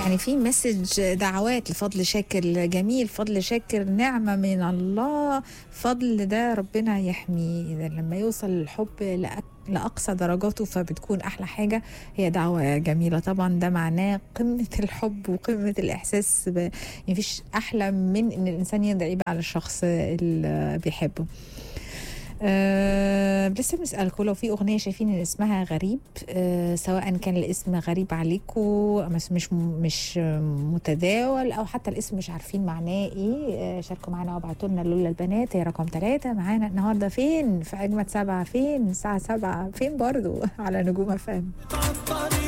يعني في مسج دعوات لفضل شاكر جميل فضل شاكر نعمة من الله فضل ده ربنا يحميه إذا لما يوصل الحب لأك لأقصى درجاته فبتكون أحلى حاجة هي دعوة جميلة طبعا ده معناه قمة الحب وقمة الإحساس ب... مفيش أحلى من إن الإنسان يدعي على الشخص اللي بيحبه أه لسه بنسألكم لو في أغنية شايفين إن اسمها غريب أه سواء كان الاسم غريب عليكم بس مش مش متداول أو حتى الاسم مش عارفين معناه إيه أه شاركوا معانا وابعتوا لنا لولا البنات هي رقم ثلاثة معانا النهاردة فين في أجمد سبعة فين الساعة سبعة فين برضو على نجوم فهم